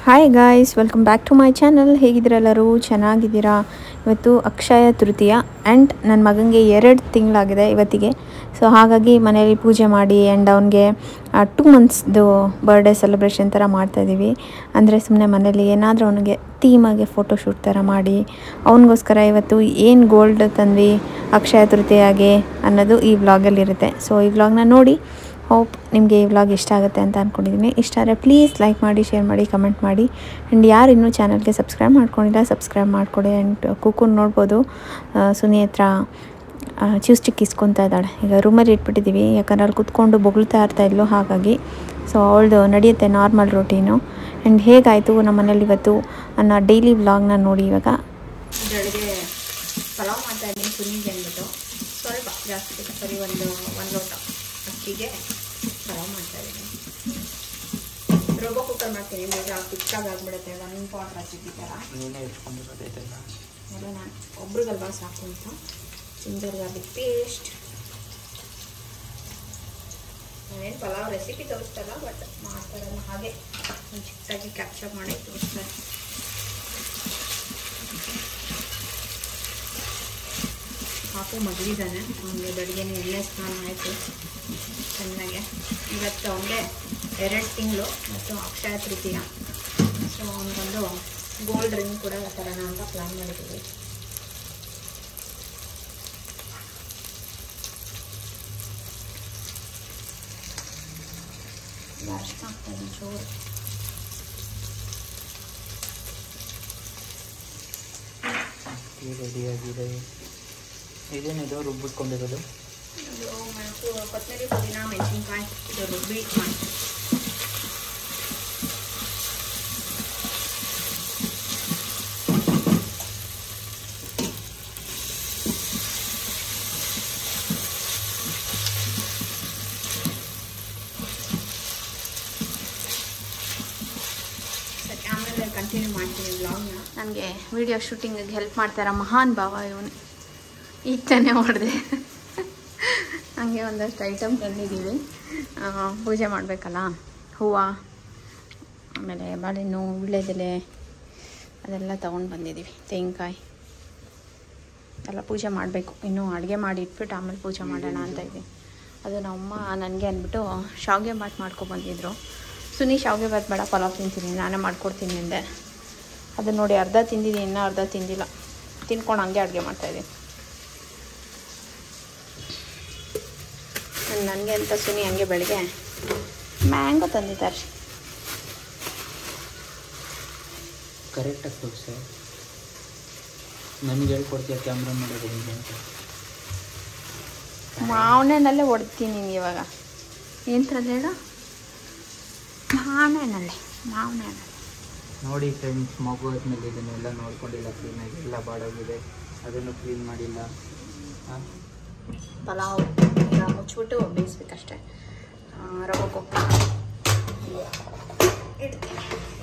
Hi guys welcome back to my channel ಹೇಗಿದ್ದೀರಾ ಎಲ್ಲರೂ ಚೆನ್ನಾಗಿದ್ದೀರಾ ಇವತ್ತು ಅಕ್ಷಯ ತೃತೀಯ ಆ್ಯಂಡ್ ನನ್ನ ಮಗನಿಗೆ ಎರಡು ತಿಂಗಳಾಗಿದೆ ಇವತ್ತಿಗೆ ಸೊ ಹಾಗಾಗಿ ಮನೆಯಲ್ಲಿ ಪೂಜೆ ಮಾಡಿ ಆ್ಯಂಡ್ ಅವನಿಗೆ ಟೂ ಮಂತ್ಸ್ದು ಬರ್ಡೇ ಸೆಲೆಬ್ರೇಷನ್ ಥರ ಮಾಡ್ತಾಯಿದ್ದೀವಿ ಅಂದರೆ ಸುಮ್ಮನೆ ಮನೇಲಿ ಏನಾದರೂ ಅವನಿಗೆ ಥೀಮಾಗೆ ಫೋಟೋಶೂಟ್ ಥರ ಮಾಡಿ ಅವನಿಗೋಸ್ಕರ ಇವತ್ತು ಏನು ಗೋಲ್ಡ್ ತಂದ್ವಿ ಅಕ್ಷಯ ತೃತೀಯಾಗೆ ಅನ್ನೋದು ಈ ವ್ಲಾಗಲ್ಲಿರುತ್ತೆ ಸೊ ಈ ವ್ಲಾಗ್ನ ನೋಡಿ ಹೋಪ್ ನಿಮಗೆ ಈ ವ್ಲಾಗ್ ಇಷ್ಟ ಆಗುತ್ತೆ ಅಂತ ಅಂದ್ಕೊಂಡಿದ್ದೀನಿ ಇಷ್ಟ ಆದರೆ ಪ್ಲೀಸ್ ಲೈಕ್ ಮಾಡಿ ಶೇರ್ ಮಾಡಿ ಕಮೆಂಟ್ ಮಾಡಿ ಆ್ಯಂಡ್ ಯಾರು ಇನ್ನೂ ಚಾನಲ್ಗೆ ಸಬ್ಸ್ಕ್ರೈಬ್ ಮಾಡ್ಕೊಂಡಿಲ್ಲ ಸಬ್ಸ್ಕ್ರೈಬ್ ಮಾಡ್ಕೊಡಿ ಆ್ಯಂಡ್ ಕುಕ್ಕುನ್ ನೋಡ್ಬೋದು ಆ, ಸುನಿ ಹತ್ರ ಚ್ಯೂಸ್ ಸ್ಟಿಕ್ ಇಸ್ಕೊತಾ ಇದ್ದಾಳೆ ಈಗ ರೂಮಲ್ಲಿ ಇಟ್ಬಿಟ್ಟಿದ್ದೀವಿ ಯಾಕಂದ್ರೆ ಅಲ್ಲಿ ಕುತ್ಕೊಂಡು ಬೊಗಳ್ತಾ ಇರ್ತಾ ಇದ್ಲು ಹಾಗಾಗಿ ಸೊ ಅವಳದು ನಡೆಯುತ್ತೆ ನಾರ್ಮಲ್ ರೋಟೀನು ಆ್ಯಂಡ್ ಹೇಗಾಯಿತು ನಮ್ಮ ಮನೇಲಿ ಇವತ್ತು ಅನ್ನೋ ಡೈಲಿ ವ್ಲಾಗ್ನ ನೋಡಿ ಇವಾಗ ಬೆಳಗ್ಗೆ ಪಲಾವ್ ಮಾಡ್ತಾ ಇದ್ದೀನಿ ಸುನಿಗೆ ಅಂದ್ಬಿಟ್ಟು ಸ್ವಲ್ಪ ಜಾಸ್ತಿ ಸರಿ ಒಂದು ಒಂದು ಲೋಟ ಅಕ್ಕಿಗೆ ಪಲಾವ್ ಮಾಡ್ತಾ ಇದ್ದೀನಿ ರೋಬೋ ಕುಕ್ಕರ್ ಮಾಡ್ತೀನಿ ಬೇಗ ಕ್ವಿಕ್ಕಾಗಿ ಆಗ್ಬಿಡುತ್ತೆ ಒಂದು ಪಾಟ್ ರೆಸಿಪಿ ಥರ ನೀನೇ ಇಟ್ಕೊಂಡಿರೋದೈತೆಲ್ಲ ಎಲ್ಲ ನಾನು ಒಬ್ರಿಗಲ್ವಾ ಸಾಕು ಅಂತ ಜಿಂಜರ್ ಗಾರ್ಲಿಕ್ ಪೇಸ್ಟ್ ನಾನೇನು ಪಲಾವ್ ರೆಸಿಪಿ ತೋರಿಸ್ತಲ್ಲ ಬಟ್ ಮಾಡ್ತಾರಲ್ಲ ಹಾಗೆ ಒಂದ್ ಚಿಕ್ಕದಾಗಿ ಕ್ಯಾಪ್ಚರ್ ಮಾಡಿ ತೋರಿಸ್ತಾರೆ ಪಾಪು ಮಗಳಿದ್ದಾನೆ ಅವನಿಗೆ ಬೆಳಗ್ಗೆನೇ ಎಣ್ಣೆ ಸ್ನಾನ ಆಯಿತು ಚೆನ್ನಾಗೆ ಇವತ್ತು ಅವನಿಗೆ ಎರಡು ತಿಂಗಳು ಮತ್ತು ಅಕ್ಷಯ ತೃತೀಯ ಸೊ ಅವನಿಗೊಂದು ಗೋಲ್ಡ್ ರಿಂಗ್ ಕೂಡ ತರೋಣ ಅಂತ ಪ್ಲ್ಯಾನ್ ಮಾಡಿದ್ದೀವಿ ಅರ್ಶಿನ ಹಾಕ್ತಾಯಿದ್ದೀನಿ ಚೂರು ಈ ರೆಡಿಯಾಗಿದೆ ಇದೇನಿದು ರುಬ್ಬಿಟ್ಕೊಂಡಿರೋದು ಇದು ಮೆಣಸು ಕೊತ್ತಂಬರಿ ಪುದೀನ ಮೆಣಸಿನ್ಕಾಯಿ ಇದು ರುಬ್ಬಿ ಮಾಡಿ ಸರಿ, ಆಮೇಲೆ ಕಂಟಿನ್ಯೂ ಮಾಡ್ತೀನಿ ಬ್ಲಾಗ್ನ ನನಗೆ ವಿಡಿಯೋ ಶೂಟಿಂಗಿಗೆ ಹೆಲ್ಪ್ ಮಾಡ್ತಾರ ಮಹಾನ್ ಭಾವ ಇವನು ಈಗ ತಾನೇ ಹೊಡೆದೆ ಹಂಗೆ ಒಂದಷ್ಟು ಐಟಮ್ ತಂದಿದ್ದೀವಿ ಆ, ಪೂಜೆ ಮಾಡಬೇಕಲ್ಲ ಹೂವು ಆಮೇಲೆ ಬಾಳೆಹಣ್ಣು ವೀಳ್ಯದೆಲೆ ಅದೆಲ್ಲ ತೊಗೊಂಡು ಬಂದಿದ್ದೀವಿ ತೆಂಗಿನಕಾಯಿ ಎಲ್ಲ ಪೂಜೆ ಮಾಡಬೇಕು ಇನ್ನೂ ಅಡುಗೆ ಮಾಡಿ ಇಟ್ಬಿಟ್ಟು ಆಮೇಲೆ ಪೂಜೆ ಮಾಡೋಣ ಅಂತ ಇದ್ದೀನಿ ಅದು ನಮ್ಮಮ್ಮ ನನಗೆ ಅಂದ್ಬಿಟ್ಟು ಶಾವಿಗೆ ಬಾತ್ ಮಾಡ್ಕೊಬಂದಿದ್ರು ಸುನಿ ಶಾವಿಗೆ ಬಾತ್ ಬೇಡ ಪಲಾವ್ ತಿಂತೀನಿ ನಾನೇ ಮಾಡ್ಕೊಡ್ತೀನಿ ಅಂದೆ ಅದು ನೋಡಿ ಅರ್ಧ ತಿಂದಿದ್ದೀನಿ ಇನ್ನೂ ಅರ್ಧ ತಿಂದಿಲ್ಲ ತಿನ್ಕೊಂಡು ಹಂಗೆ ಅಡುಗೆ ಮಾಡ್ತಾಯಿದ್ದೀನಿ ನನಗೆ ಅಂತ ಸುನಿ ಹಂಗೆ ಬೆಳಗ್ಗೆ ಮ್ಯಾಂಗೋ ತಂದಿದ್ದಾರೆ ಕರೆಕ್ಟಾಗಿ ತೋರಿಸೆ ನನಗೆ ಹೇಳ್ಕೊಡ್ತೀಯ ಕ್ಯಾಮ್ರಾ ಮಾಡೋದು ಹೆಂಗೆ ಅಂತ ಮಾವಣ್ಣನಲ್ಲೇ ಹೊಡ್ತೀನಿ ನಿಂಗೆ ಇವಾಗ ಏನಂತಂದ್ರೆ ಹೇಳು ಮಾವಣ್ಣನಲ್ಲೇ ಮಾವಣ್ಣನಲ್ಲೇ ನೋಡಿ ಫ್ರೆಂಡ್ಸ್ ಮಗು ಆದ್ಮೇಲೆ ಇದನ್ನೆಲ್ಲ ನೋಡ್ಕೊಂಡಿಲ್ಲ ಕ್ಲೀನಾಗಿ ಎಲ್ಲ ಬಾಡೋಗಿದೆ ಅದನ್ನು ಕ್ಲೀನ್ ಮಾಡಿಲ್ಲ ಹಾಂ ಪಲಾವ್ ಈಗ ಮುಚ್ಚಿಬಿಟ್ಟು ಬೇಯಿಸ್ಬೇಕಷ್ಟೆ ಆ, ರವೆ ಕೊಬ್ಬರಿ ಇಡ್ತೀನಿ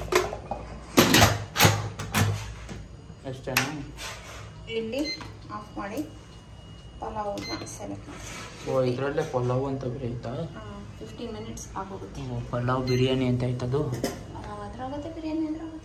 ಅಷ್ಟೇನಾ ಇಲ್ಲಿ ಆಫ್ ಮಾಡಿ ಪಲಾವ್ನ ಸೆಲೆಕ್ಟ್ ಮಾಡ್ತೀನಿ ಓ ಇದರಲ್ಲೇ ಪಲಾವ್ ಅಂತ ಬರೀತಾ ಫಿಫ್ಟೀನ್ ಮಿನಿಟ್ಸ್ ಆಗೋಗುತ್ತೆ ಓ ಪಲಾವ್ ಬಿರಿಯಾನಿ ಅಂತ ಆಯ್ತದು ಪಲಾವ್ ಅದ್ರಾಗುತ್ತೆ ಬಿರಿಯಾನಿ ಅದ್ರಾಗುತ್ತೆ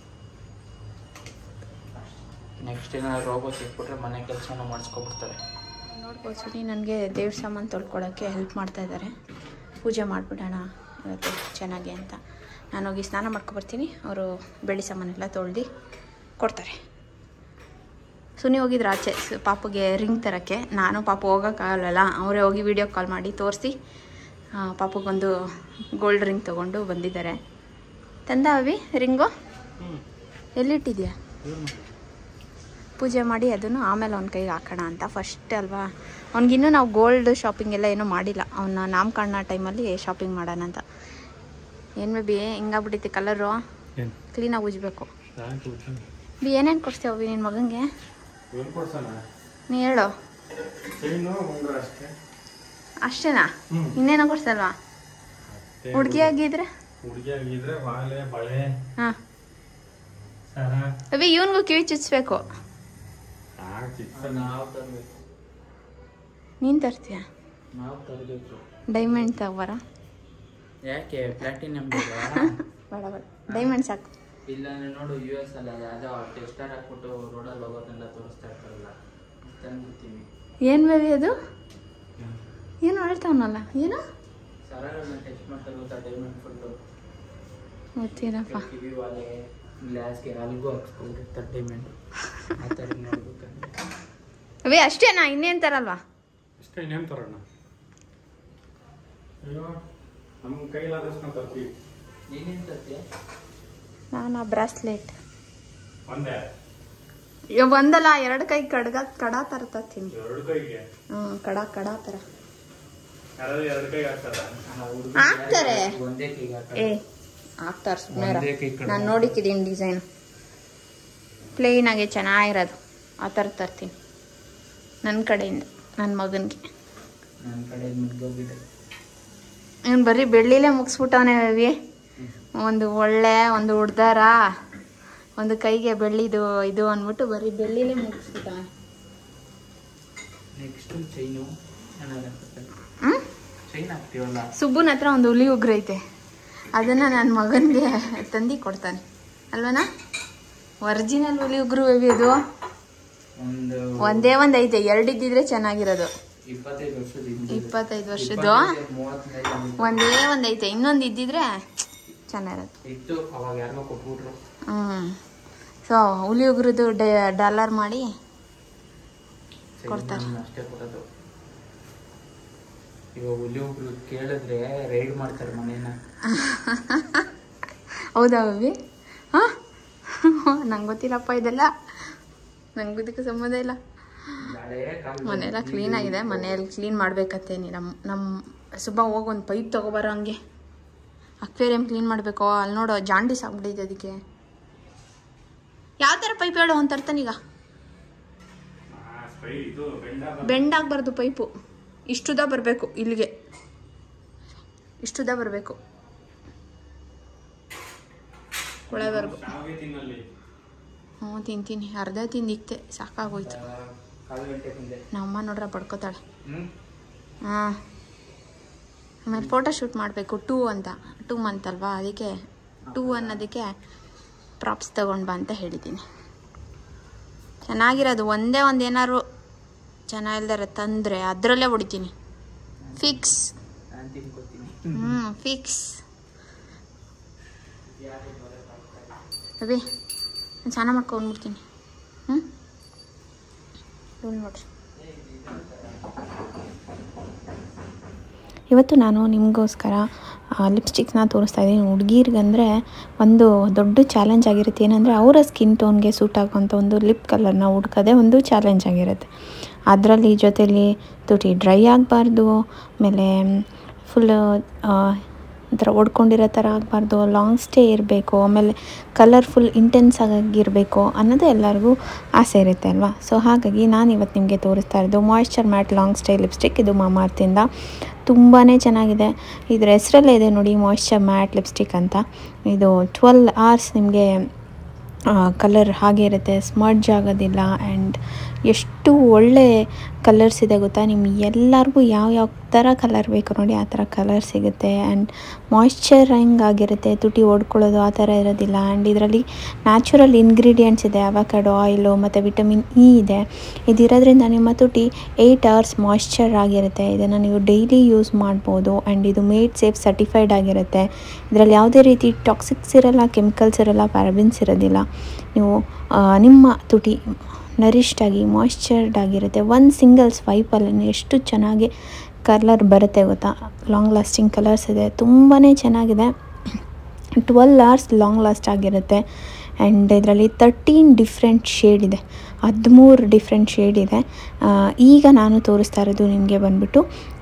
ನೆಕ್ಸ್ಟ್ ಏನಾದ್ರು ರೋಗ ಸಿಕ್ಬಿಟ್ರೆ ಮನೆ ಕೆಲಸನೂ ಮಾಡಿಸ್ಕೊಬಿಡ್ತಾರೆ ನೋಡ್ಬೋದು ಸುನಿ ನನಗೆ ದೇವ್ರ ಸಾಮಾನು ತೊಳ್ಕೊಳಕ್ಕೆ ಹೆಲ್ಪ್ ಮಾಡ್ತಾ ಇದ್ದಾರೆ ಪೂಜೆ ಮಾಡಿಬಿಡೋಣ ಇವತ್ತು ಚೆನ್ನಾಗಿ ಅಂತ ನಾನು ಹೋಗಿ ಸ್ನಾನ ಮಾಡ್ಕೊಬರ್ತೀನಿ ಅವರು ಬೆಳ್ಳಿ ಸಾಮಾನೆಲ್ಲ ತೊಳ್ದು ಕೊಡ್ತಾರೆ ಸುನಿ ಹೋಗಿದ್ರು ಆಚೆ ಸ- ಪಾಪುಗೆ ರಿಂಗ್ ತರೋಕ್ಕೆ ನಾನು ಪಾಪು ಹೋಗೋಕ್ಕಾಗಲ್ಲ ಅವರೇ ಹೋಗಿ ವಿಡಿಯೋ ಕಾಲ್ ಮಾಡಿ ತೋರಿಸಿ ಪಾಪುಗೊಂದು ಗೋಲ್ಡ್ ರಿಂಗ್ ತೊಗೊಂಡು ಬಂದಿದ್ದಾರೆ ತಂದ ಅವಿ ರಿಂಗು ಎಲ್ಲಿಟ್ಟಿದ್ಯಾ ಪೂಜೆ ಮಾಡಿ ಅದನ್ನು ಆಮೇಲೆ ಅವ್ನ ಕೈಗೆ ಹಾಕೋಣ ಅಂತ ಫಸ್ಟ್ ಅಲ್ವಾ ಅವ್ನಿಗಿನ್ನೂ ನಾವು ಗೋಲ್ಡ್ ಶಾಪಿಂಗ್ ಎಲ್ಲ ಏನೂ ಮಾಡಿಲ್ಲ ಅವನ ನಾಮಕರಣ ಟೈಮಲ್ಲಿ ಶಾಪಿಂಗ್ ಮಾಡೋಣ ಅಂತ ಏನು ಮೇ ಬಿ ಹಿಂಗಾಗ್ಬಿಟ್ಟೈತಿ ಕಲರು ಕ್ಲೀನಾಗಿ ಉಜ್ಬೇಕು ಬಿ ಏನೇನು ಕೊಡ್ಸ್ತೇವೆ ನಿನ್ನ ಮಗನಿಗೆ ನೀ ಹೇಳು ಅಷ್ಟೇನಾ ಇನ್ನೇನೋ ಕೊಡ್ಸಲ್ವಾ ಹುಡುಗಿ ಆಗಿದ್ರೆ ಹುಡುಗಿಯಾಗಿದ್ರೆ ಬಾಳೆ ಬಳೆ ಹಾಂ ಸರ ಅವಿ ಇವನಿಗೂ ಕಿವಿ ಚುಚ್ಬೇಕು ಸಾಕ್ ಚಿಕ್ಕ ನಾವು ತರಬೇಕು ನೀನು ತರ್ತೀಯ ನಾವು ತರಬೇಕು ಡೈಮಂಡ್ ತಗೋಬಾರ ಯಾಕೆ ಪ್ಲಾಟಿನಮ್ ಬೇಕಾ ಬೇಡ ಬೇಡ ಡೈಮಂಡ್ ಸಾಕು ಇಲ್ಲ ನೋಡು ಯು ಎಸ್ ಅಲ್ಲ ಅದು ಟೆಸ್ಟರ್ ಹಾಕ್ಬಿಟ್ಟು ರೋಡಲ್ಲಿ ಹೋಗೋದನ್ನೆಲ್ಲ ತೋರಿಸ್ತಾ ಇರ್ತಾರಲ್ಲ ತಂದ್ಬಿಡ್ತೀವಿ ಏನು ಬೇಬಿ ಅದು ಏನು ಹೇಳ್ತಾವನಲ್ಲ ಏನು ಸರಗಳನ್ನ ಟೆಸ್ಟ್ ಮಾಡ್ತಾರೆ ಗೊತ್ತಾ ಡೈಮಂಡ್ ಫುಲ್ಲು ಗೊತ್ತಿರಪ್ಪ ಕಿವಿ ವಾಲೆ ಗ್ಲಾಸ್ಗೆ ಅಲ್ಗೂ ಹಾಕ್ಸ್ಕೊಂಡಿರ್ತಾರೆ ಡೈಮಂಡ್ ಆ ಥರ ನೋಡ್ಬೇಕಂದ್ರೆ ಅವೇ ಅಷ್ಟೇನಾ ಇನ್ನೇನು ತರಲ್ವಾ ಅಷ್ಟೇ ಇನ್ನೇನು ತರೋಣ ಅಯ್ಯೋ ನಮ್ಮ ಕೈಲಾದಷ್ಟು ನಾವು ತರ್ತೀವಿ ನೀನೇನು ತರ್ತೀಯ ನಾನು ಬ್ರಾಸ್ಲೆಟ್ ಒಂದೇ ಒಂದಲ್ಲ ಎರಡು ಕೈ ಕಡ್ಗ ಕಡ ಥರ ತರ್ತೀನಿ ಎರಡು ಕೈಗೆ ಹ್ಞೂ ಕಡ ಕಡ ಥರ ಯಾರಾದ್ರೂ ಎರಡು ಕೈ ಹಾಕ್ತಾರ ಆ ಹುಡ್ಗ ಹಾಕ್ತಾರೆ. ಒಂದೇ ಕೈಗೆ ಏ ಹಾಕ್ತಾರೆ ಆಗ್ತಾರೆ ಸುಮ್ಮನೆ ಒಂದೇ ಕೈ ಕಡ್ಗ. ನಾನು ನೋಡಿಕ್ಕಿದ್ದೀನಿ ಡಿಸೈನ್ ಪ್ಲೇನಾಗೆ ಚೆನ್ನಾಗಿರೋದು ಆ ಥರ ತರ್ತೀನಿ ನನ್ನ ಕಡೆಯಿಂದ ನನ್ನ ಮಗನಿಗೆ ನನ್ನ ಕಡೆ ಮುಗ್ದೋಗಿದೆ ಇವ್ನು ಬರೀ ಬೆಳ್ಳಿಲೇ ಮುಗಿಸ್ಬಿಟ್ಟವನೇ ರವಿ ಒಂದು ಒಳ್ಳೆ ಒಂದು ಉಡ್ದಾರ ಒಂದು ಕೈಗೆ ಬೆಳ್ಳಿದು ಇದು ಅಂದ್ಬಿಟ್ಟು ಬರೀ ಬೆಳ್ಳಿಲೇ ಮುಗಿಸ್ಬಿಟ್ಟವನೆ ನೆಕ್ಸ್ಟು ಚೈನು ಚೆನ್ನಾಗಿ ಹ್ಞೂ ಚೈನ್ ಹಾಕ್ತೀವಲ್ಲ ಸುಬ್ಬುನ ಹತ್ರ ಒಂದು ಹುಲಿ ಉಗ್ರ ಐತೆ ಅದನ್ನು ನನ್ನ ಮಗನಿಗೆ ತಂದು ಕೊಡ್ತಾನೆ ಅಲ್ವನಾ ಒರಿಜಿನಲ್ ಹುಲಿ ಉಗ್ರು ಬೇಬಿ ಅದು ಒಂದು ಒಂದೇ ಒಂದು ಐತೆ ಎರಡು ಇದ್ದಿದ್ರೆ ಚೆನ್ನಾಗಿರೋದು ಇಪ್ಪತ್ತೈದು ವರ್ಷದ ಹಿಂದೆ ಇಪ್ಪತ್ತೈದು ವರ್ಷದ್ದು ಇಪ್ಪತ್ತೈದು, ಮೂವತ್ತು ಮೇಲೆ ಒಂದು ಒಂದೇ ಒಂದು ಐತೆ ಇನ್ನೊಂದು ಇದ್ದಿದ್ರೆ ಚೆನ್ನಾಗಿರೋದು ಇತ್ತು ಅವಾಗ ಯಾರಿಗೋ ಕೊಟ್ಬಿಟ್ರು ಹ್ಞೂ ಸೊ ಹುಲಿ ಉಗ್ರದ್ದು ಡಾಲರ್ ಮಾಡಿ ಚೈನ್ ಕೊಡ್ತಾರೆ. ನಾನು ಅಷ್ಟೇ ಕೊಡೋದು ಇವಾಗ ಹುಲಿ ಒಬ್ರು ಕೇಳಿದ್ರೆ ರೈಡ್ ಮಾಡ್ತಾರೆ ಮನೇನ ಹೌದಾ ಬೇಬಿ ಹಾಂ ನಂಗೆ ಗೊತ್ತಿಲ್ಲಪ್ಪ ಇದೆಲ್ಲ ನಂಗೆ ಇದಕ್ಕೆ ಸಂಬಂಧ ಇಲ್ಲ ಹಳೇ ಕಾಲದಲ್ಲಿ ಮನೆಯೆಲ್ಲ ಕ್ಲೀನ್ ಆಗಿದೆ ಮನೆಯಲ್ಲಿ ಕ್ಲೀನ್ ಮಾಡ್ಬೇಕತ್ತೇನಿ ನಮ್ಮ ನಮ್ಮ ಸುಬ್ಬ ಹೋಗಿ ಒಂದು ಪೈಪ್ ತೊಗೊಬಾರ ಹಂಗೆ ಅಕ್ವೇರಿಯಂ ಕ್ಲೀನ್ ಮಾಡಬೇಕು ಅಲ್ಲಿ ನೋಡು ಜಾಂಡೀಸ್ ಆಗ್ಬಿಟ್ಟಿದೆ ಅದಕ್ಕೆ ಯಾವ ಥರ ಪೈಪ್ ಹೇಳು ಅಂತ ತರ್ತಾನೀಗ ಸ್ಪೈ ಇದು ಬೆಂಡ ಬೆಂಡ್ ಆಗಬಾರ್ದು ಪೈಪು ಇಷ್ಟುದ ಬರಬೇಕು ಇಲ್ಲಿಗೆ ಇಷ್ಟುದ ಬರಬೇಕು ಒಳವರೆಗೂ ಶಾವಿಗೆ ತಿನ್ನಲ್ಲಿ ಹ್ಞೂ ತಿಂತೀನಿ ಅರ್ಧ ತಿಂದಿಕ್ತೆ ಸಾಕಾಗೋಯ್ತು ಕಾಲು ಗಂಟೆ ಮುಂದೆ ನಮ್ಮಮ್ಮ ನೋಡ್ರೆ ಬಡ್ಕೋತಾಳೆ ಹ್ಮ್ ಹಾಂ ಆಮೇಲೆ ಫೋಟೋ ಶೂಟ್ ಮಾಡಬೇಕು ಟೂ ಅಂತ ಟೂ ಮಂತ್ ಅಲ್ವಾ ಅದಕ್ಕೆ ಟೂ ಅನ್ನೋದಕ್ಕೆ ಪ್ರಾಪ್ಸ್ ತಗೊಂಡು ಬಾ ಅಂತ ಹೇಳಿದ್ದೀನಿ ಚೆನ್ನಾಗಿರೋದು ಒಂದೇ ಒಂದು ಏನಾದ್ರು ಚೆನ್ನಾಗಿಲ್ದಾರೆ ತಂದರೆ ಅದರಲ್ಲೇ ಹೊಡಿತೀನಿ ಫಿಕ್ಸ್ ನಾನು ತಿನ್ಕೋತೀನಿ ಹ್ಞೂ ಫಿಕ್ಸ್ ಅಭಿ ನಾನು ಸ್ನಾನ ಮಾಡ್ಕೊಂಡ್ಬಿಡ್ತೀನಿ ಹ್ಞೂ ನೋಡ್ರಿ ಇವತ್ತು ನಾನು ನಿಮಗೋಸ್ಕರ ಲಿಪ್ಸ್ಟಿಕ್ಸ್ನ ತೋರಿಸ್ತಾ ಇದ್ದೀನಿ ಹುಡುಗಿರ್ಗಂದರೆ ಒಂದು ದೊಡ್ಡ ಚಾಲೆಂಜ್ ಆಗಿರುತ್ತೆ ಏನಂದರೆ ಅವರ ಸ್ಕಿನ್ ಟೋನ್ಗೆ ಸೂಟ್ ಆಗುವಂಥ ಒಂದು ಲಿಪ್ ಕಲರ್ನ ಹುಡ್ಕೋದೇ ಒಂದು ಚಾಲೆಂಜ್ ಆಗಿರುತ್ತೆ ಅದರಲ್ಲಿ ಜೊತೆಲಿ ತುಟಿ ಡ್ರೈ ಆಗಬಾರ್ದು ಆಮೇಲೆ ಫುಲ್ ಒಂಥರ ಒಡ್ಕೊಂಡಿರೋ ಥರ ಆಗಬಾರ್ದು ಲಾಂಗ್ ಸ್ಟೇ ಇರಬೇಕು ಆಮೇಲೆ ಕಲರ್ಫುಲ್ ಇಂಟೆನ್ಸ್ ಆಗಿರಬೇಕು ಅನ್ನೋದು ಎಲ್ಲರಿಗೂ ಆಸೆ ಇರುತ್ತೆ ಅಲ್ವಾ ಸೊ ಹಾಗಾಗಿ ನಾನು ಇವತ್ತು ನಿಮಗೆ ತೋರಿಸ್ತಾ ಇರೋದು moisture matte long stay lipstick ಇದು ಮಾಮಾರ್ತಿಂದ ತುಂಬಾ ಚೆನ್ನಾಗಿದೆ ಇದ್ರ ಹೆಸರಲ್ಲೇ ಇದೆ ನೋಡಿ ಮಾಯ್ಶ್ಚರ್ ಮ್ಯಾಟ್ ಲಿಪ್ಸ್ಟಿಕ್ ಅಂತ ಇದು ಟ್ವೆಲ್ ಅವರ್ಸ್ ನಿಮಗೆ ಕಲರ್ ಹಾಗೆ ಇರುತ್ತೆ ಸ್ಮಡ್ಜ್ ಆಗೋದಿಲ್ಲ ಆ್ಯಂಡ್ ಎಷ್ಟು ಒಳ್ಳೆ ಕಲರ್ಸ್ ಇದೆ ಗೊತ್ತಾ ನಿಮ್ಗೆ ಎಲ್ಲರಿಗೂ ಯಾವ ಯಾವ ಥರ ಕಲರ್ ಬೇಕು ನೋಡಿ ಆ ಥರ ಕಲರ್ ಸಿಗುತ್ತೆ ಆ್ಯಂಡ್ ಮಾಯ್ಶ್ಚರಿಂಗ್ ಆಗಿರುತ್ತೆ ತುಟಿ ಓಡ್ಕೊಳ್ಳೋದು ಆ ಥರ ಇರೋದಿಲ್ಲ ಆ್ಯಂಡ್ ಇದರಲ್ಲಿ ನ್ಯಾಚುರಲ್ ಇಂಗ್ರೀಡಿಯೆಂಟ್ಸ್ ಇದೆ ಅವಕಾಡೋ ಆಯಿಲು ಮತ್ತು ವಿಟಮಿನ್ ಇ ಇದೆ ಇದಿರೋದ್ರಿಂದ ನಿಮ್ಮ ತುಟಿ ಏಯ್ಟ್ ಅವರ್ಸ್ ಮಾಯ್ಶ್ಚರ್ ಆಗಿರುತ್ತೆ ಇದನ್ನು ನೀವು ಡೈಲಿ ಯೂಸ್ ಮಾಡ್ಬೋದು ಆ್ಯಂಡ್ ಇದು ಮೇಡ್ ಸೇಫ್ ಸರ್ಟಿಫೈಡ್ ಆಗಿರುತ್ತೆ ಇದರಲ್ಲಿ ಯಾವುದೇ ರೀತಿ ಟಾಕ್ಸಿಕ್ಸ್ ಇರಲ್ಲ ಕೆಮಿಕಲ್ಸ್ ಇರಲ್ಲ ಪ್ಯಾರಬಿನ್ಸ್ ಇರೋದಿಲ್ಲ ನೀವು ಆ, ನಿಮ್ಮ ತುಟಿ ನರಿಷ್ಡ್ ಆಗಿ ಮಾಯ್ಶ್ಚರ್ಡ್ ಆಗಿರುತ್ತೆ ಒಂದು ಸಿಂಗಲ್ ಸ್ವೈಪಲ್ಲಿ ಎಷ್ಟು ಚೆನ್ನಾಗಿ ಕಲರ್ ಬರುತ್ತೆ ಗೊತ್ತಾ ಲಾಂಗ್ ಲಾಸ್ಟಿಂಗ್ ಕಲರ್ಸ್ ಇದೆ ತುಂಬಾ ಚೆನ್ನಾಗಿದೆ ಟ್ವೆಲ್ ಅವರ್ಸ್ ಲಾಂಗ್ ಲಾಸ್ಟ್ ಆಗಿರುತ್ತೆ ಆ್ಯಂಡ್ ಇದರಲ್ಲಿ ತರ್ಟೀನ್ ಡಿಫ್ರೆಂಟ್ ಶೇಡ್ ಇದೆ ಹದಿಮೂರು ಡಿಫ್ರೆಂಟ್ ಶೇಡ್ ಇದೆ ಆ, ಈಗ ನಾನು ತೋರಿಸ್ತಾ ಇರೋದು ನಿಮಗೆ ಬಂದ್ಬಿಟ್ಟು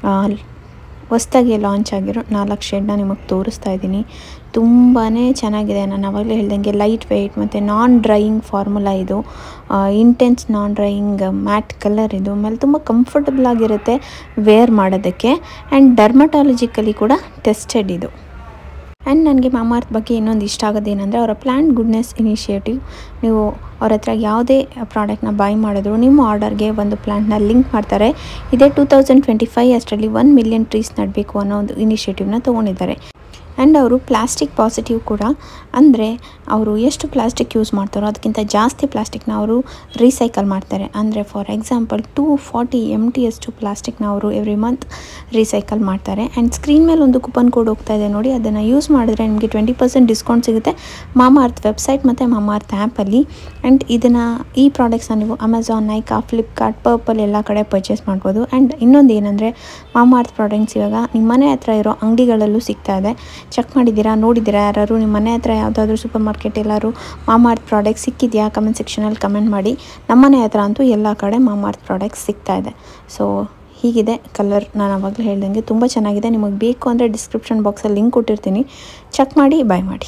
ಹೊಸ್ದಾಗಿ ಲಾಂಚ್ ಆಗಿರೋ ನಾಲ್ಕು ಶೇಡ್ನ ನಿಮಗೆ ತೋರಿಸ್ತಾ ಇದ್ದೀನಿ ತುಂಬಾ ಚೆನ್ನಾಗಿದೆ ನಾನು ಆವಾಗಲೇ ಹೇಳ್ದಂಗೆ ಲೈಟ್ ವೆಯ್ಟ್ ಮತ್ತು ನಾನ್ ಡ್ರೈಯಿಂಗ್ ಫಾರ್ಮುಲಾ ಇದು intense non drying matte colour ಇದು ಆಮೇಲೆ ತುಂಬ ಕಂಫರ್ಟಬಲ್ ಆಗಿರುತ್ತೆ ವೇರ್ ಮಾಡೋದಕ್ಕೆ ಆ್ಯಂಡ್ ಡರ್ಮಟಾಲಜಿಕಲಿ ಕೂಡ ಟೆಸ್ಟೆಡ್ ಇದು ಆ್ಯಂಡ್ ನನಗೆ ಮಾಮಾರ್ತ್ ಬಗ್ಗೆ ಇನ್ನೊಂದು ಇಷ್ಟ ಆಗೋದೇನೆಂದರೆ ಅವರ ಪ್ಲ್ಯಾಂಟ್ ಗುಡ್ನೆಸ್ ಇನಿಷಿಯೇಟಿವ್ ನೀವು ಅವ್ರ ಹತ್ರ ಯಾವುದೇ ಪ್ರಾಡಕ್ಟ್ನ ಬೈ ಮಾಡಿದ್ರು ನಿಮ್ಮ ಆರ್ಡರ್ಗೆ ಒಂದು ಪ್ಲ್ಯಾಂಟ್ನ ಲಿಂಕ್ ಮಾಡ್ತಾರೆ ಇದೇ ಟೂ ತೌಸಂಡ್ ಟ್ವೆಂಟಿ ಫೈವ್ ಅಷ್ಟರಲ್ಲಿ ಒನ್ ಮಿಲಿಯನ್ ಟ್ರೀಸ್ ನಡಬೇಕು ಅನ್ನೋ ಒಂದು ಇನಿಷಿಯೇಟಿವ್ನ ತೊಗೊಂಡಿದ್ದಾರೆ ಆ್ಯಂಡ್ ಅವರು ಪ್ಲಾಸ್ಟಿಕ್ ಪಾಸಿಟಿವ್ ಕೂಡ ಅಂದರೆ ಅವರು ಎಷ್ಟು ಪ್ಲಾಸ್ಟಿಕ್ ಯೂಸ್ ಮಾಡ್ತಾರೋ ಅದಕ್ಕಿಂತ ಜಾಸ್ತಿ ಪ್ಲಾಸ್ಟಿಕ್ನ ಅವರು ರೀಸೈಕಲ್ ಮಾಡ್ತಾರೆ ಅಂದರೆ for example two forty M T ಅಷ್ಟು ಪ್ಲಾಸ್ಟಿಕ್ನ ಅವರು ಎವ್ರಿ ಮಂತ್ ರೀಸೈಕಲ್ ಮಾಡ್ತಾರೆ ಆ್ಯಂಡ್ ಸ್ಕ್ರೀನ್ ಮೇಲೆ ಒಂದು ಕೂಪನ್ ಕೋಡ್ ಹೋಗ್ತಾ ಇದೆ ನೋಡಿ ಅದನ್ನು ಯೂಸ್ ಮಾಡಿದ್ರೆ ನಿಮಗೆ ಟ್ವೆಂಟಿ ಪರ್ಸೆಂಟ್ ಡಿಸ್ಕೌಂಟ್ ಸಿಗುತ್ತೆ ಮಾಮಾರ್ತ್ ವೆಬ್ಸೈಟ್ ಮತ್ತು ಮಾಮಾರ್ತ್ ಆ್ಯಪಲ್ಲಿ ಆ್ಯಂಡ್ ಇದನ್ನು ಈ ಪ್ರಾಡಕ್ಟ್ಸ್ನ ನೀವು ಅಮೆಝಾನ್ ನೈಕಾ ಫ್ಲಿಪ್ಕಾರ್ಟ್ ಪರ್ಪಲ್ ಎಲ್ಲ ಕಡೆ ಪರ್ಚೇಸ್ ಮಾಡ್ಬೋದು ಆ್ಯಂಡ್ ಇನ್ನೊಂದು ಏನಂದರೆ ಮಾಮಾರ್ತ್ ಪ್ರಾಡಕ್ಟ್ಸ್ ಇವಾಗ ನಿಮ್ಮ ಮನೆ ಹತ್ರ ಇರೋ ಅಂಗಡಿಗಳಲ್ಲೂ ಸಿಗ್ತಾ ಇದೆ ಚೆಕ್ ಮಾಡಿದ್ದೀರಾ ನೋಡಿದ್ದೀರಾ ಯಾರು ನಿಮ್ಮ ಮನೆ ಹತ್ರ ಯಾವುದಾದ್ರೂ ಸೂಪರ್ ಮಾರ್ಕೆಟ್ ಎಲ್ಲರೂ ಮಾಮಾರ್ತ್ ಪ್ರಾಡಕ್ಟ್ ಸಿಕ್ಕಿದೆಯಾ ಕಮೆಂಟ್ ಸೆಕ್ಷನಲ್ಲಿ ಕಮೆಂಟ್ ಮಾಡಿ ನಮ್ಮ ಮನೆ ಹತ್ರ ಅಂತೂ ಎಲ್ಲ ಕಡೆ ಮಾಮಾರ್ತ್ ಪ್ರಾಡಕ್ಟ್ಸ್ ಸಿಗ್ತಾ ಇದೆ ಸೊ ಹೀಗಿದೆ ಕಲರ್ ನಾನು ಆವಾಗಲೇ ಹೇಳ್ದಂಗೆ ತುಂಬ ಚೆನ್ನಾಗಿದೆ ನಿಮಗೆ ಬೇಕು ಅಂದರೆ ಡಿಸ್ಕ್ರಿಪ್ಷನ್ ಬಾಕ್ಸಲ್ಲಿ ಲಿಂಕ್ ಕೊಟ್ಟಿರ್ತೀನಿ ಚೆಕ್ ಮಾಡಿ ಬೈ ಮಾಡಿ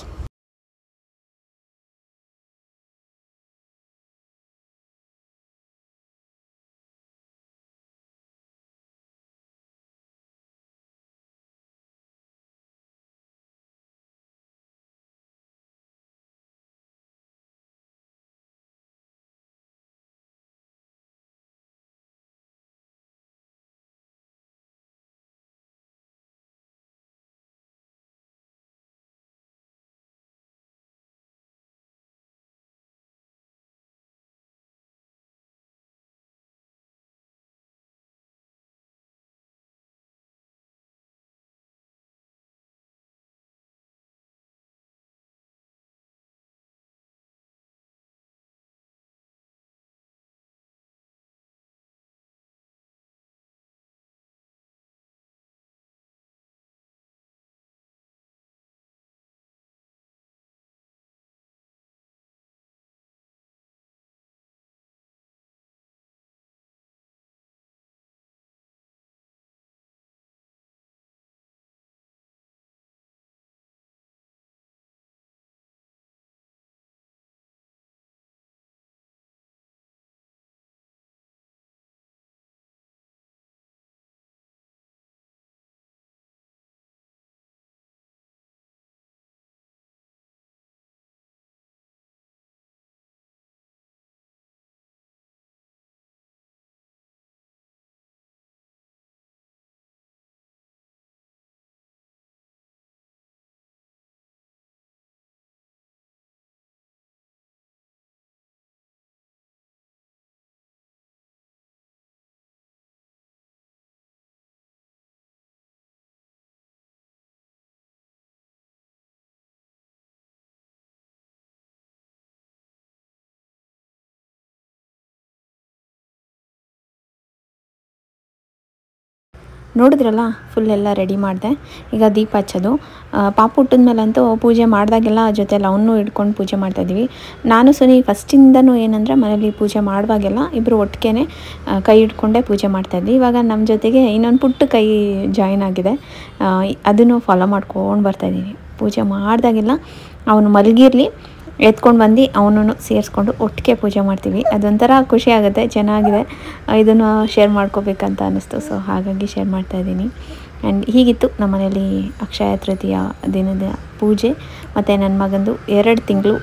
ನೋಡಿದ್ರಲ್ಲ ಫುಲ್ ಎಲ್ಲ ರೆಡಿ ಮಾಡಿದೆ ಈಗ ದೀಪ ಹಚ್ಚೋದು ಆ, ಪಾಪು ಹುಟ್ಟಿದ ಮೇಲಂತೂ ಪೂಜೆ ಮಾಡಿದಾಗೆಲ್ಲ ಜೊತೆಲಿ ಅವನು ಹಿಡ್ಕೊಂಡು ಪೂಜೆ ಮಾಡ್ತಾಯಿದ್ವಿ ನಾನು ಸುನಿ ಫಸ್ಟಿಂದನೂ ಏನಂದರೆ ಮನೇಲಿ ಪೂಜೆ ಮಾಡುವಾಗೆಲ್ಲ ಇಬ್ಬರು ಒಟ್ಟಿಗೆ ಕೈ ಹಿಡ್ಕೊಂಡೇ ಪೂಜೆ ಮಾಡ್ತಾಯಿದ್ವಿ ಇವಾಗ ನಮ್ಮ ಜೊತೆಗೆ ಇನ್ನೊಂದು ಪುಟ್ಟ ಕೈ ಜಾಯಿನ್ ಆಗಿದೆ ಆ, ಅದನ್ನು ಫಾಲೋ ಮಾಡ್ಕೊಂಡು ಬರ್ತಾಯಿದ್ದೀನಿ ಪೂಜೆ ಮಾಡಿದಾಗೆಲ್ಲ ಅವನು ಮಲಗಿರಲಿ ಎತ್ಕೊಂಡು ಬಂದು ಅವನನ್ನು ಸೇರಿಸ್ಕೊಂಡು ಒಟ್ಟಿಗೆ ಪೂಜೆ ಮಾಡ್ತೀವಿ ಅದೊಂಥರ ಖುಷಿ ಆಗುತ್ತೆ ಚೆನ್ನಾಗಿದೆ ಇದನ್ನು ಶೇರ್ ಮಾಡ್ಕೋಬೇಕಂತ ಅನ್ನಿಸ್ತು ಸೊ ಹಾಗಾಗಿ ಶೇರ್ ಮಾಡ್ತಾ ಇದ್ದೀನಿ ಆ್ಯಂಡ್ ಹೀಗಿತ್ತು ನಮ್ಮ ಮನೇಲಿ ಅಕ್ಷಯ ತೃತೀಯ ದಿನದ ಪೂಜೆ ಮತ್ತು ನನ್ನ ಮಗಂದು ಎರಡು ತಿಂಗಳು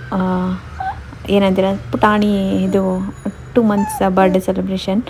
ಏನಂತೀರ ಪುಟಾಣಿ ಇದು ಟು ಮಂತ್ಸ್ ಬರ್ಡೇ ಸೆಲೆಬ್ರೇಷನ್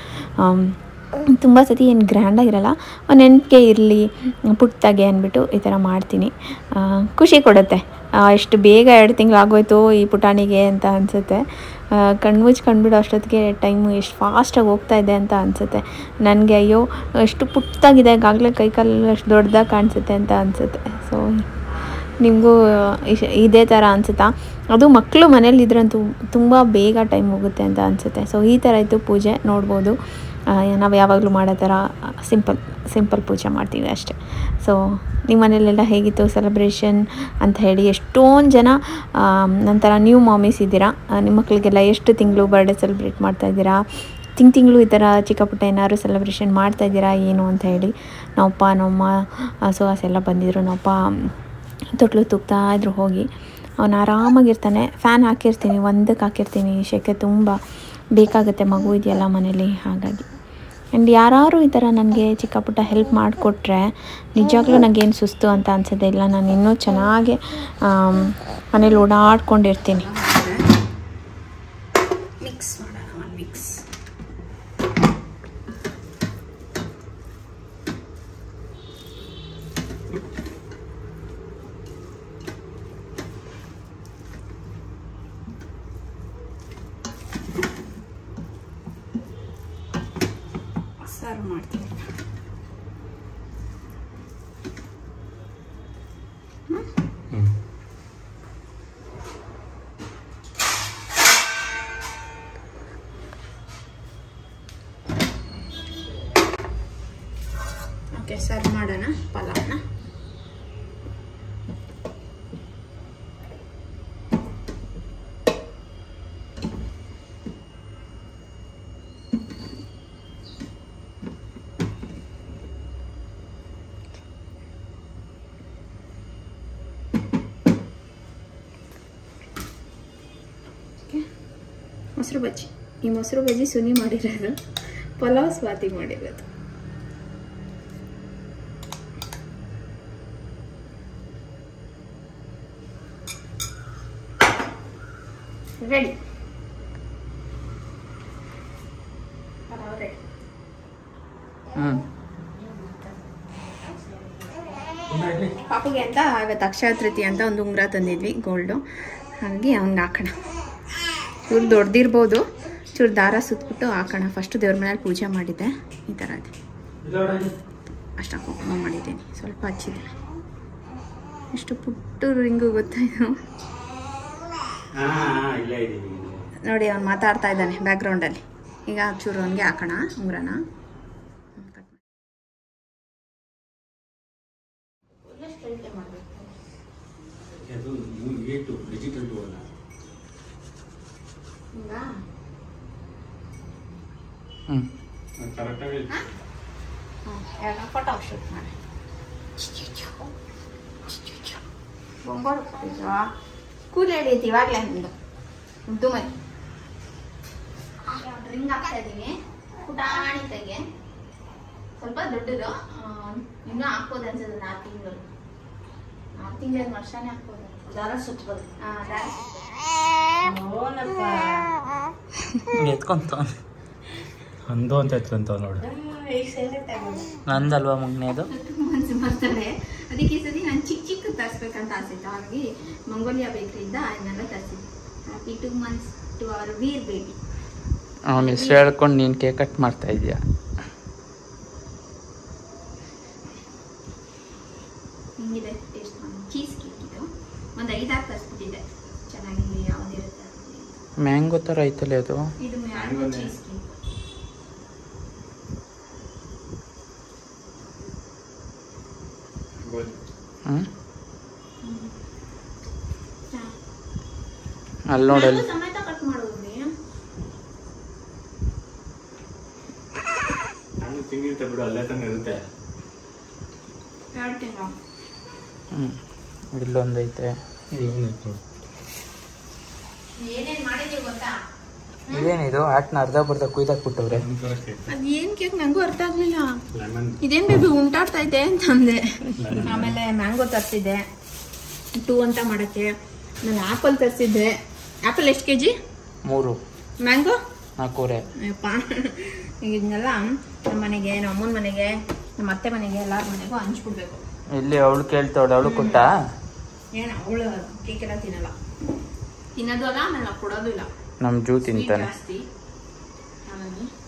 ತುಂಬ ಸತಿ ಏನು ಗ್ರ್ಯಾಂಡಾಗಿರಲ್ಲ ನೆನಪಿಗೆ ಇರಲಿ ಪುಟ್ಟದಾಗೆ ಅಂದ್ಬಿಟ್ಟು ಈ ಥರ ಮಾಡ್ತೀನಿ ಆ, ಖುಷಿ ಕೊಡುತ್ತೆ ಆ, ಎಷ್ಟು ಬೇಗ ಎರಡು ತಿಂಗಳು ಆಗೋಯ್ತು ಈ ಪುಟಾಣಿಗೆ ಅಂತ ಅನಿಸುತ್ತೆ ಕಣ್ಮುಚ್ಚಿ ಕಂಡುಬಿಡೋ ಅಷ್ಟೊತ್ತಿಗೆ ಟೈಮು ಎಷ್ಟು ಫಾಸ್ಟಾಗಿ ಹೋಗ್ತಾ ಇದೆ ಅಂತ ಅನಿಸುತ್ತೆ ನನಗೆ ಅಯ್ಯೋ ಎಷ್ಟು ಪುಟ್ಟದಾಗಿದೆ ಈಗಾಗಲೇ ಕೈಕಾಲು ಅಷ್ಟು ದೊಡ್ಡದಾಗಿ ಕಾಣಿಸುತ್ತೆ ಅಂತ ಅನಿಸುತ್ತೆ ಸೊ ನಿಮಗೂ ಇಶ್- ಇದೇ ಥರ ಅನಿಸುತ್ತಾ ಅದು ಮಕ್ಕಳು ಮನೇಲಿ ಇದ್ರಂತೂ ತುಂಬ ಬೇಗ ಟೈಮ್ ಹೋಗುತ್ತೆ ಅಂತ ಅನಿಸುತ್ತೆ ಸೊ ಈ ಥರ ಇತ್ತು ಪೂಜೆ ನೋಡ್ಬೋದು ನಾವು ಯಾವಾಗಲೂ ಮಾಡೋ ಥರ ಸಿಂಪಲ್ ಸಿಂಪಲ್ ಪೂಜೆ ಮಾಡ್ತೀವಿ ಅಷ್ಟೇ ಸೊ ನಿಮ್ಮ ಮನೇಲೆಲ್ಲ ಹೇಗಿತ್ತು ಸೆಲೆಬ್ರೇಷನ್ ಅಂತ ಹೇಳಿ ಎಷ್ಟೊಂದು ಜನ ನಂತರ ನ್ಯೂ ಮಾಮೀಸ್ ಇದ್ದೀರಾ ಆ, ನಿಮ್ಮ ಮಕ್ಕಳಿಗೆಲ್ಲ ಎಷ್ಟು ತಿಂಗಳು ಬರ್ಡೇ ಸೆಲೆಬ್ರೇಟ್ ಮಾಡ್ತಾ ಇದ್ದೀರಾ ತಿಂಗ್ ತಿಂಗಳು ಈ ಥರ ಚಿಕ್ಕ ಪುಟ್ಟ ಏನಾದ್ರು ಸೆಲೆಬ್ರೇಷನ್ ಮಾಡ್ತಾ ಇದ್ದೀರಾ ಏನು ಅಂತ ಹೇಳಿ ನಮ್ಮಪ್ಪ ನಮ್ಮಮ್ಮ ಸುಹಾಸ್ ಎಲ್ಲ ಬಂದಿದ್ರು ನಮ್ಮಪ್ಪ ತೊಟ್ಲು ತೂಗ್ತಾ ಇದ್ರು ಹೋಗಿ ಅವನು ಆರಾಮಾಗಿರ್ತಾನೆ ಫ್ಯಾನ್ ಹಾಕಿರ್ತೀನಿ ಒಂದಕ್ಕೆ ಹಾಕಿರ್ತೀನಿ ಶೆಕೆ ತುಂಬ ಬೇಕಾಗುತ್ತೆ ಮಗು ಇದೆಯಲ್ಲ ಮನೇಲಿ ಹಾಗಾಗಿ ಆ್ಯಂಡ್ ಯಾರು ಈ ಥರ ನನಗೆ ಚಿಕ್ಕ ಪುಟ್ಟ ಹೆಲ್ಪ್ ಮಾಡಿಕೊಟ್ರೆ ನಿಜವಾಗ್ಲೂ ನನಗೇನು ಸುಸ್ತು ಅಂತ ಅನ್ಸೋದೇ ಇಲ್ಲ ನಾನು ಇನ್ನೂ ಚೆನ್ನಾಗಿ ಆಮ್, ಮನೇಲಿ ಓಡಾಡ್ಕೊಂಡಿರ್ತೀನಿ ಮಿಕ್ಸ್ ಮಾಡೋಣ ಒಂದು ಮಿಕ್ಸ್ ಸರ್ವ್ ಮಾಡ್ತೀನಿ ಓಕೆ ಸರ್ವ್ ಮಾಡೋಣ ಪಲಾವ್ನ ಮೊಸರು ಬಜ್ಜಿ ಈ ಮೊಸರು ಬಜ್ಜಿ ಸುನಿ ಮಾಡಿರೋದು ಪಲಾವ್ ಸ್ವಾತಿ ಮಾಡಿರೋದು ರೆಡಿ ಪಲಾವ್ ರೆಡಿ ಹ್ಞೂ ಪಾಪುಗೆ ಅಂತ ಇವತ್ತು ಅಕ್ಷಯ ತೃತೀಯ ಅಂತ ಒಂದು ಉಂಗುರ ತಂದಿದ್ವಿ ಗೋಲ್ಡು ಹಾಗಾಗಿ ಅವ್ನಿಗೆ ಹಾಕೋಣ ಚೂರು ದೊಡ್ಡದಿರ್ಬೋದು ಚೂರು ದಾರ ಸುತ್ಬಿಟ್ಟು ಹಾಕೋಣ ಫಸ್ಟು ದೇವ್ರ ಮನೇಲಿ ಪೂಜೆ ಮಾಡಿದ್ದೆ ಈ ಥರ ಇದೆ ಅಷ್ಟು ಕುಂಕುಮ ಮಾಡಿದ್ದೀನಿ ಸ್ವಲ್ಪ ಹಚ್ಚಿದೆ ಎಷ್ಟು ಪುಟ್ಟು ರಿಂಗು ಗೊತ್ತಾ ಇದು ಹಾ ಇಲ್ಲೇ ಇದೀನಿ ನೋಡಿ ಅವ್ನು ಮಾತಾಡ್ತಾ ಇದ್ದಾನೆ ಬ್ಯಾಕ್ಗ್ರೌಂಡಲ್ಲಿ ಈಗ ಚೂರು ಅವನಿಗೆ ಹಾಕೋಣ ಉಂಗುರನ ಅದು ನೀವು ಏಟು ಡಿಜಿಟಲ್ ಟು ಅಲ್ಲ ಹ್ಞೂ ಕರೆಕ್ಟಾಗಿ ಫೋಟೋ ಶೂಟ್ ಮಾಡಿ ಬೊಂಬಾರು ಸ್ಕೂಲ್ ಹೇಳಿತ್ತು ಇವಾಗಲೇ ನಿಂದು ಉದ್ದು ಮೈ ರಿಂಗ್ ಹಾಕ್ತಾ ಇದ್ದೀನಿ ಪುಟಾಣಿ ತೆಗೆ ಸ್ವಲ್ಪ ದೊಡ್ಡದು ಆ, ಇನ್ನೂ ಹಾಕ್ಬೋದು ಅನ್ಸುತ್ತೆ ನಾಲ್ಕು ತಿಂಗಳು ನಾಲ್ಕು ತಿಂಗಳ ವರ್ಷನೇ ಹಾಕ್ಬೋದು ದಾರ ಸುತ್ತಬೋದು ಹಾಂ ದಾರ ಎತ್ಕೊಂತ ಅಂದು ಅಂತ ಎತ್ಕೊಂತ ನೋಡು ನಂದಲ್ವಾ ಮಗ್ನೇದು ಮನ್ಸು ಬರ್ತಾರೆ ಅದಕ್ಕೆ ಈ ಸತಿ ನಾನು ಚಿಕ್ಕ ಚಿಕ್ಕ ತರಿಸ್ಬೇಕಂತ ಆಸೆ ಇತ್ತು ಹಾಗಾಗಿ ಮಂಗೋಲಿಯಾ ಬೇಕ್ರಿಯಿಂದ ಅದನ್ನೆಲ್ಲ ತರಿಸಿದ್ದೆ happy two months to our Veer baby ಅವನ ಹೆಸ್ರು ಹೇಳ್ಕೊಂಡು ನೀನು ಕೇಕ್ ಕಟ್ ಮಾಡ್ತಾ ಇದೀಯ ಹಿಂಗಿದೆ ಟೇಸ್ಟ್ ಮಾಡಿ ಚೀಸ್ ಕೇಕ್ ಇದು ಒಂದು ಐದಾರು ತರಿಸ್ಬಿಟ್ಟಿದ್ದೆ ಚೆನ್ನಾಗಿ ಯಾವುದಿರುತ್ತೆ ಅದು. ಮ್ಯಾಂಗೋ ಥರ ಐತಲ್ಲ ಅದು ಇದು ಮ್ಯಾಂಗೋ Mangoನೇ. ಚೀಸ್ ಕೇಕ್ ಗೋಧಿ ಹ್ಞೂ ಅಲ್ಲಿ ನೋಡಲ್ಲಿ ಸಮೇತ ಕಟ್ ಮಾಡೋದ್ರಿ ನಾನು ತಿಂಗಿರ್ತೆ ಬಿಡು ಅಲ್ಲೇ ತಾನೇ ಇರುತ್ತೆ ಎರಡು ತಿಂಗಳು ಹ್ಞೂ ಇಲ್ಲೊಂದೈತೆ ಏನೇನು ಮಾಡಿದೀವಿ ಗೊತ್ತಾ ಇದೇನಿದು ಆಟ್ನ ಅರ್ಧ ಬರ್ಧ ಕುಯ್ದಾಕ್ಬಿಟ್ಟವ್ರೆ ಅದು ಏನು ಕೇಕ್ ನನಗೂ ಅರ್ಥ ಆಗಲಿಲ್ಲ ಲೆಮನ್ ಇದೇನ್ ಬೇಬಿ ಉಂಟಾಡ್ತಾ ಇದೆ ಅಂತಂದೆ ಆಮೇಲೆ ಮ್ಯಾಂಗೋ ತರಿಸಿದ್ದೆ ಟೂ ಅಂತ ಮಾಡೋಕ್ಕೆ ನಾನು ಆ್ಯಪಲ್ ತರಿಸಿದ್ದೆ ಆ್ಯಪಲ್ ಎಷ್ಟು ಕೆ ಜಿ ಮೂರು ಮ್ಯಾಂಗೋ ನಾಲ್ಕೂರೆ ಅಯ್ಯಪ್ಪ ಈಗ ಇದನ್ನೆಲ್ಲ ನಮ್ಮ ಮನೆಗೆ ನಮ್ಮ ಅಮ್ಮನ ಮನೆಗೆ ನಮ್ಮ ಅತ್ತೆ ಮನೆಗೆ ಎಲ್ಲರ ಮನೆಗೂ ಹಂಚ್ಬಿಡ್ಬೇಕು ಇಲ್ಲಿ ಅವಳು ಕೇಳ್ತಾವಳು ಅವಳು ಕೊಟ್ಟಾ ಏನು ಅವಳು ಕೇಕ್ ಎಲ್ಲ ತಿನ್ನಲ್ಲ ತಿನ್ನೋದು ಅಲ್ಲ ಆಮೇಲೆ ನಾವು ಕೊಡೋದು ಇಲ್ಲ ನಮ್ಮ ಜೂ Sweet ತಿಂತಾನೆ ಜಾಸ್ತಿ ಹಾಗಾಗಿ